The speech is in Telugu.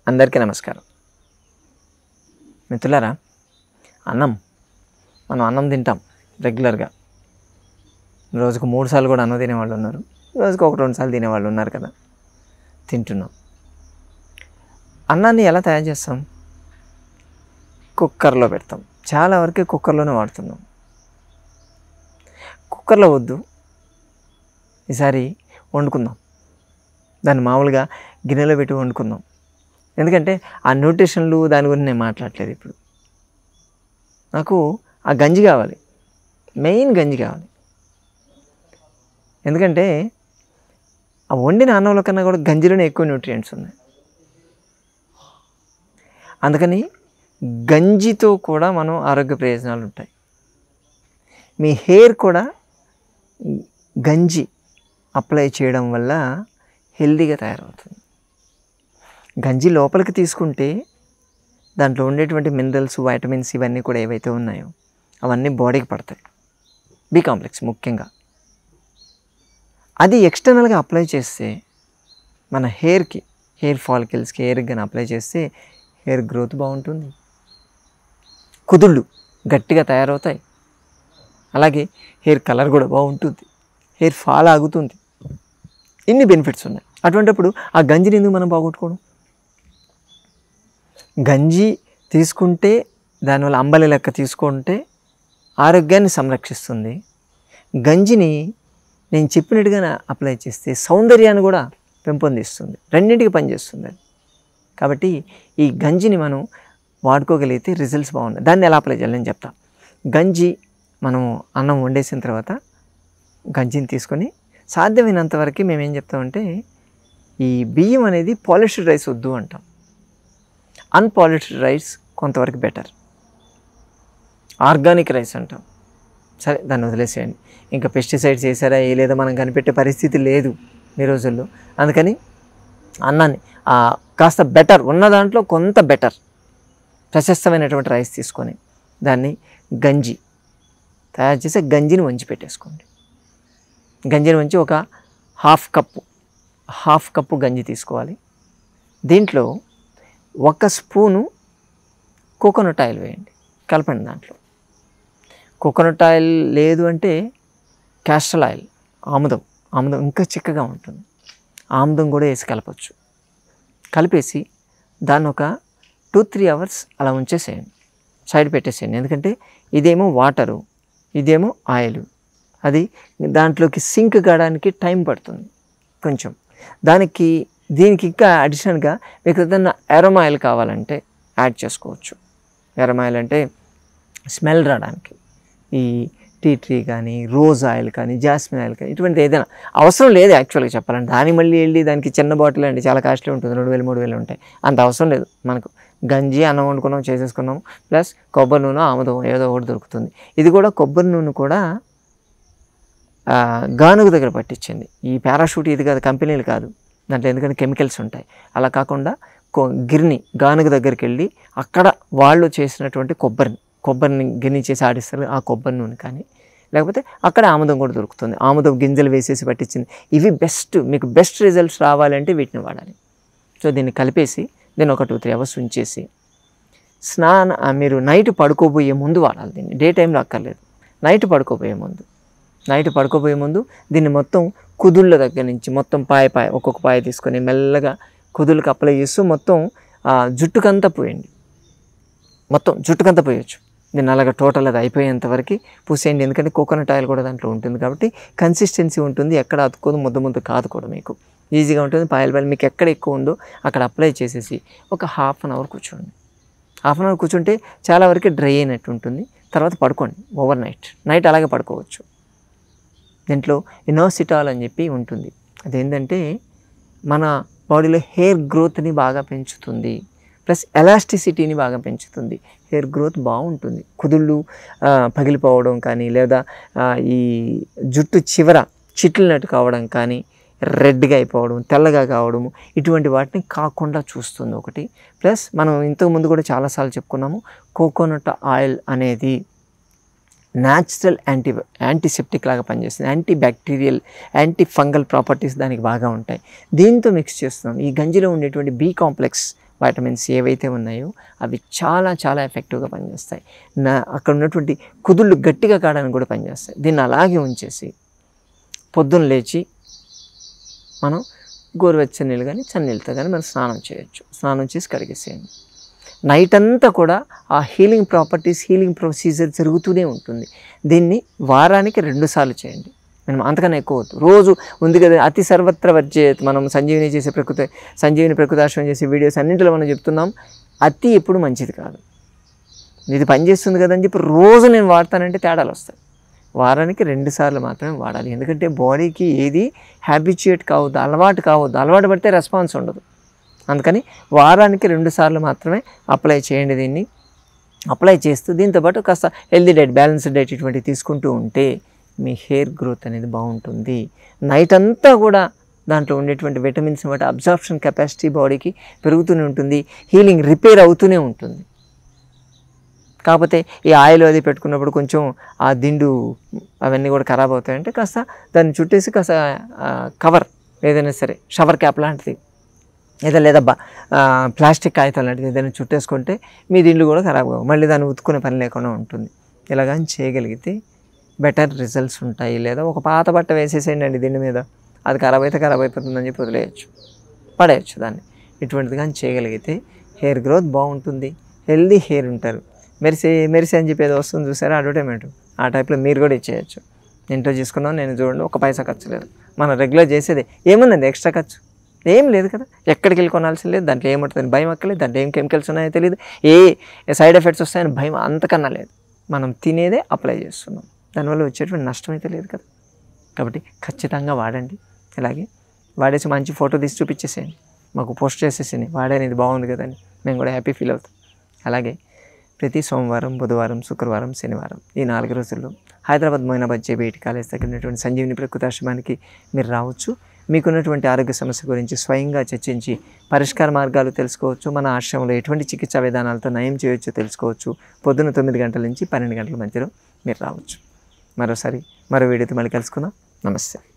అందరికీ నమస్కారం మిత్రులారా అన్నం మనం అన్నం తింటాం రెగ్యులర్గా రోజుకు మూడు సార్లు కూడా అన్నం తినేవాళ్ళు ఉన్నారు రోజుకు ఒక రెండు సార్లు తినేవాళ్ళు ఉన్నారు కదా తింటున్నాం అన్నాన్ని ఎలా తయారు చేస్తాం కుక్కర్లో పెడతాం చాలా వరకు కుక్కర్లోనే వాడుతున్నాం కుక్కర్లో వద్దు ఈసారి వండుకుందాం దాన్ని మామూలుగా గిన్నెలో పెట్టి వండుకుందాం ఎందుకంటే ఆ న్యూట్రిషన్లు దాని గురించి నేను మాట్లాడలేదు ఇప్పుడు నాకు ఆ గంజి కావాలి మెయిన్ గంజి కావాలి ఎందుకంటే ఆ వండిన అన్నంలో కన్నా కూడా గంజిలోనే ఎక్కువ న్యూట్రియంట్స్ ఉన్నాయి అందుకని గంజితో కూడా మనం ఆరోగ్య ప్రయోజనాలు ఉంటాయి మీ హెయిర్ కూడా గంజి అప్లై చేయడం వల్ల హెల్దీగా తయారవుతుంది గంజి లోపలికి తీసుకుంటే దాంట్లో ఉండేటువంటి మినరల్స్ వైటమిన్స్ ఇవన్నీ కూడా ఏవైతే ఉన్నాయో అవన్నీ బాడీకి పడతాయి బి కాంప్లెక్స్ ముఖ్యంగా అది ఎక్స్టర్నల్గా అప్లై చేస్తే మన హెయిర్కి హెయిర్ ఫాలికల్స్కి హెయిర్కి కానీ అప్లై చేస్తే హెయిర్ గ్రోత్ బాగుంటుంది కుదుళ్ళు గట్టిగా తయారవుతాయి అలాగే హెయిర్ కలర్ కూడా బాగుంటుంది హెయిర్ ఫాల్ ఆగుతుంది ఇన్ని బెనిఫిట్స్ ఉన్నాయి అటువంటిప్పుడు ఆ గంజిని ఎందుకు మనం పోగొట్టుకోవడం గంజి తీసుకుంటే దానివల్ల అంబలి లెక్క తీసుకుంటే ఆరోగ్యాన్ని సంరక్షిస్తుంది గంజిని నేను చెప్పినట్టుగా అప్లై చేస్తే సౌందర్యాన్ని కూడా పెంపొందిస్తుంది రెండింటికి పనిచేస్తుంది అది కాబట్టి ఈ గంజిని మనం వాడుకోగలిగితే రిజల్ట్స్ బాగున్నాయి దాన్ని ఎలా అప్లై చేయాలి నేను చెప్తా గంజి మనం అన్నం వండేసిన తర్వాత గంజిని తీసుకొని సాధ్యమైనంత వరకు మేము ఏం చెప్తామంటే ఈ బియ్యం అనేది పాలిష్డ్ రైస్ వద్దు అంటాం అన్పాలిష్డ్ రైస్ కొంతవరకు బెటర్ ఆర్గానిక్ రైస్ అంటాం సరే దాన్ని వదిలేసేయండి ఇంకా పెస్టిసైడ్స్ వేసారా ఏ లేదా మనం కనిపెట్టే పరిస్థితి లేదు ఈ రోజుల్లో అందుకని అన్నాన్ని ఆ, కాస్త బెటర్ ఉన్న దాంట్లో కొంత బెటర్ ప్రశస్తమైనటువంటి రైస్ తీసుకొని దాన్ని గంజి తయారు చేసి గంజిని వంచి పెట్టేసుకోండి గంజిని వంచి ఒక హాఫ్ కప్పు హాఫ్ కప్పు గంజి తీసుకోవాలి దీంట్లో ఒక స్పూను కోకోనట్ ఆయిల్ వేయండి కలపండి దాంట్లో కోకోనట్ ఆయిల్ లేదు అంటే క్యాస్ట్రల్ ఆయిల్ ఆముదం ఆముదం ఇంకా చిక్కగా ఉంటుంది ఆముదం కూడా వేసి కలపచ్చు కలిపేసి దాన్ని ఒక టూ త్రీ అవర్స్ అలా ఉంచేసేయండి సైడ్ పెట్టేసేయండి ఎందుకంటే ఇదేమో వాటరు ఇదేమో ఆయిల్ అది దాంట్లోకి సింక్ కావడానికి టైం పడుతుంది కొంచెం దానికి దీనికి ఇంకా అడిషనల్గా మీకు ఏదైనా ఎరమ్ ఆయిల్ కావాలంటే యాడ్ చేసుకోవచ్చు ఎరమ్ ఆయిల్ అంటే స్మెల్ రావడానికి ఈ టీ ట్రీ కానీ రోజ్ ఆయిల్ కానీ జాస్మిన్ ఆయిల్ కానీ ఇటువంటి ఏదైనా అవసరం లేదు యాక్చువల్గా చెప్పాలంటే దాని మళ్ళీ వెళ్ళి దానికి చిన్న బాటిల్ అండి చాలా కాస్ట్లీ ఉంటుంది రెండు వేలు మూడు వేలు ఉంటాయి అంత అవసరం లేదు మనకు గంజి అన్నం వండుకున్నాం చేసేసుకున్నాం ప్లస్ కొబ్బరి నూనె ఆముదం ఏదో ఒకటి దొరుకుతుంది ఇది కూడా కొబ్బరి నూనె కూడా ఆ, గానుగ దగ్గర పట్టించింది ఈ పారాషూట్ ఇది కాదు కంపెనీలు కాదు దాంట్లో ఎందుకంటే కెమికల్స్ ఉంటాయి అలా కాకుండా కొ- గిర్ని గానుగ దగ్గరికి వెళ్ళి అక్కడ వాళ్ళు చేసినటువంటి కొబ్బరిని కొబ్బరిని గిర్ని చేసి ఆడిస్తారు ఆ కొబ్బరి నూనె కానీ లేకపోతే అక్కడ ఆముదం కూడా దొరుకుతుంది ఆముదం గింజలు వేసేసి పట్టించింది ఇవి బెస్ట్ మీకు బెస్ట్ రిజల్ట్స్ రావాలంటే వీటిని వాడాలి సో దీన్ని కలిపేసి దీన్ని ఒక టూ త్రీ అవర్స్ ఉంచేసి స్నాన ఆ, మీరు నైట్ పడుకోబోయే ముందు వాడాలి దీన్ని డే టైంలో అక్కర్లేదు నైట్ పడుకోబోయే ముందు నైట్ పడుకోబోయే ముందు దీన్ని మొత్తం కుదుళ్ళ దగ్గర నుంచి మొత్తం పాయ పాయ ఒక్కొక్క పాయ తీసుకొని మెల్లగా కుదుళ్ళకి అప్లై చేస్తూ మొత్తం ఆ, జుట్టుకంతా పోయండి మొత్తం జుట్టుకంతా పోయొచ్చు దీన్ని అలాగా టోటల్ అది అయిపోయేంత వరకు పూసేయండి ఎందుకంటే కోకోనట్ ఆయిల్ కూడా దాంట్లో ఉంటుంది కాబట్టి కన్సిస్టెన్సీ ఉంటుంది ఎక్కడ అతుకోదు ముద్ద ముద్ద కాదు కూడా మీకు ఈజీగా ఉంటుంది పాయల పాయలు మీకు ఎక్కడ ఎక్కువ ఉందో అక్కడ అప్లై చేసేసి ఒక హాఫ్ అన్ అవర్ కూర్చోండి హాఫ్ అన్ అవర్ కూర్చుంటే చాలా వరకు డ్రై అయినట్టు ఉంటుంది తర్వాత పడుకోండి ఓవర్ నైట్ నైట్ అలాగే పడుకోవచ్చు దీంట్లో ఇనోసిటాల్ అని చెప్పి ఉంటుంది అదేంటంటే మన బాడీలో హెయిర్ గ్రోత్ని బాగా పెంచుతుంది ప్లస్ ఎలాస్టిసిటీని బాగా పెంచుతుంది హెయిర్ గ్రోత్ బాగుంటుంది కుదుళ్ళు ఆ, పగిలిపోవడం కానీ లేదా ఆ, ఈ జుట్టు చివర చిట్లినట్టు కావడం కానీ రెడ్గా అయిపోవడం తెల్లగా కావడము ఇటువంటి వాటిని కాకుండా చూస్తుంది ఒకటి ప్లస్ మనం ఇంతకుముందు కూడా చాలాసార్లు చెప్పుకున్నాము కోకోనట్ ఆయిల్ అనేది న్యాచురల్ యాంటీ యాంటీసెప్టిక్ లాగా పనిచేస్తుంది antibacterial antifungal properties దానికి బాగా ఉంటాయి దీంతో మిక్స్ చేస్తున్నాం ఈ గంజిలో ఉండేటువంటి బి కాంప్లెక్స్ వైటమిన్స్ ఏవైతే ఉన్నాయో అవి చాలా చాలా ఎఫెక్టివ్గా పనిచేస్తాయి నా అక్కడ ఉన్నటువంటి కుదుళ్ళు గట్టిగా కావడానికి కూడా పనిచేస్తాయి దీన్ని అలాగే ఉంచేసి పొద్దున్న లేచి మనం గోరువెచ్చని నీళ్ళు కానీ చన్నీళ్ళతో కానీ మనం స్నానం చేయొచ్చు స్నానం చేసి కడిగేసేయండి నైట్ అంతా కూడా ఆ హీలింగ్ ప్రాపర్టీస్ హీలింగ్ ప్రొసీజర్ జరుగుతూనే ఉంటుంది దీన్ని వారానికి రెండు సార్లు చేయండి మనం అంతకన్నా ఎక్కువ వద్దు రోజు ఉంది కదా అతి సర్వత్ర వర్జేత్ మనం సంజీవిని చేసే ప్రకృతి సంజీవిని ప్రకృతాశ్రమం చేసే వీడియోస్ అన్నింటిలో మనం చెప్తున్నాం అతి ఎప్పుడు మంచిది కాదు ఇది పనిచేస్తుంది కదని చెప్పి రోజు నేను వాడతానంటే తేడాలు వస్తాయి వారానికి రెండు సార్లు మాత్రమే వాడాలి ఎందుకంటే బాడీకి ఏది హ్యాబిచుయేట్ కావద్దు అలవాటు కావద్దు అలవాటు పడితే రెస్పాన్స్ ఉండదు అందుకని వారానికి రెండు సార్లు మాత్రమే అప్లై చేయండి దీన్ని అప్లై చేస్తూ దీంతోపాటు కాస్త హెల్దీ డైట్ బ్యాలెన్స్డ్ డైట్ ఇటువంటివి తీసుకుంటూ ఉంటే మీ హెయిర్ గ్రోత్ అనేది బాగుంటుంది నైట్ అంతా కూడా దాంట్లో ఉండేటువంటి విటమిన్స్ బట్టి అబ్జార్ప్షన్ కెపాసిటీ బాడీకి పెరుగుతూనే ఉంటుంది హీలింగ్ రిపేర్ అవుతూనే ఉంటుంది కాకపోతే ఈ ఆయిల్ అది పెట్టుకున్నప్పుడు కొంచెం ఆ దిండు అవన్నీ కూడా ఖరాబ్ అవుతాయంటే కాస్త దాన్ని చుట్టేసి కాస్త కవర్ ఏదైనా సరే షవర్ క్యాప్ లాంటిది ఏదో లేదా బా ఆ, ప్లాస్టిక్ కాగితం లాంటిది ఏదైనా చుట్టేసుకుంటే మీ దిండ్లు కూడా ఖరాబ్ కావు మళ్ళీ దాన్ని ఉతుక్కునే పని లేకుండా ఉంటుంది ఇలాగని చేయగలిగితే బెటర్ రిజల్ట్స్ ఉంటాయి లేదా ఒక పాత బట్ట వేసేసేయండి అండి దీని మీద అది ఖరాబ్ అయితే ఖరాబ్ అయిపోతుందని చెప్పి వదిలేయచ్చు పడేయచ్చు దాన్ని ఇటువంటిది కానీ చేయగలిగితే హెయిర్ గ్రోత్ బాగుంటుంది హెల్దీ హెయిర్ ఉంటారు మెరిసే మెరిసే అని చెప్పి ఏదో వస్తుంది చూసారా అడ్వర్టైజ్మెంట్ ఆ టైప్లో మీరు కూడా ఇచ్చేయచ్చు ఇంట్లో చేసుకున్నాం నేను చూడండి ఒక పైసా ఖర్చు లేదు మనం రెగ్యులర్ చేసేది ఏముందండి ఎక్స్ట్రా ఖర్చు ఏం లేదు కదా ఎక్కడికి వెళ్ళి కొనాల్సిన లేదు దాంట్లో ఏముంటుంది భయం అక్కలేదు దాంట్లో ఏం కెమికల్స్ ఉన్నాయో తెలియదు ఏ సైడ్ ఎఫెక్ట్స్ వస్తాయని భయం అంతకన్నా లేదు మనం తినేదే అప్లై చేస్తున్నాం దానివల్ల వచ్చేటువంటి నష్టం అయితే లేదు కదా కాబట్టి ఖచ్చితంగా వాడండి ఇలాగే వాడేసి మంచి ఫోటో తీసి చూపించేసేయండి మాకు పోస్ట్ చేసేసేయండి వాడాను ఇది బాగుంది కదని మేము కూడా హ్యాపీ ఫీల్ అవుతాం అలాగే ప్రతి సోమవారం బుధవారం శుక్రవారం శనివారం ఈ నాలుగు రోజుల్లో హైదరాబాద్ మొయినాబాద్ జేబీఐటి కాలేజ్ దగ్గర ఉన్నటువంటి సంజీవిని ప్రకృతాశ్రమానికి మీరు రావచ్చు మీకున్నటువంటి ఆరోగ్య సమస్య గురించి స్వయంగా చర్చించి పరిష్కార మార్గాలు తెలుసుకోవచ్చు మన ఆశ్రమంలో ఎటువంటి చికిత్సా విధానాలతో నయం చేయొచ్చో తెలుసుకోవచ్చు పొద్దున్న తొమ్మిది గంటల నుంచి పన్నెండు గంటల మధ్యలో మీరు రావచ్చు మరోసారి మరో వీడియోతో మళ్ళీ కలుసుకుందాం నమస్తే